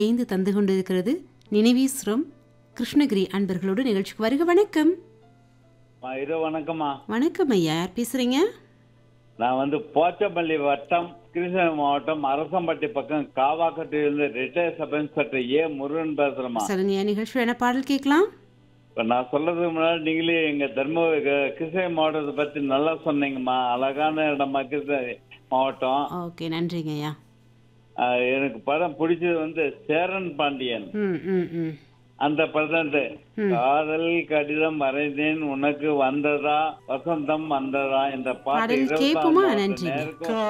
இணைந்து தந்து கொண்டிருக்கிறது நினைவீஸ்வரம் கிருஷ்ணகிரி அன்பர்களோடு நிகழ்ச்சிக்கு வருக வணக்கம் அம்மா, இரவு வணக்கம்மா வணக்கம் ஐயா யார் பேசுறீங்க நான் வந்து போச்சப்பள்ளி வட்டம் கிருஷ்ணகிரி மாவட்டம் அரசம்பட்டி பக்கம் காவாக்கட்டிலிருந்து retire sub inspector A Murugan பேசுறேம்மா சொல்லுங்க ஐயா நிகழ்ச்சியில் என்ன பாடல் கேட்கலாம் இப்ப நான் சொல்றதுக்கு முன்னாடி நீங்களே எங்க தர்மபுரி க- கிருஷ்ணகிரி மாவட்டத்தை பத்தி நல்லா சொன்னீங்கம்மா அழகான இடமா கிருஷ்ணகிரி மாவட்டம் ஓகே நன்றிங்க ஐயா ஆஹ், எனக்கு படம் பிடிச்சது வந்து சேரன் பாண்டியன் ம் ம் ம் அந்த படம் காதல் கடிதம் வரைந்தேன் உனக்கு வந்ததா வசந்தம் வந்ததா இந்த பாட்டு பாடல் இருபத்தாம் கேட்போமா? மாவட்ட நன்றிங்க. நேருக்கும்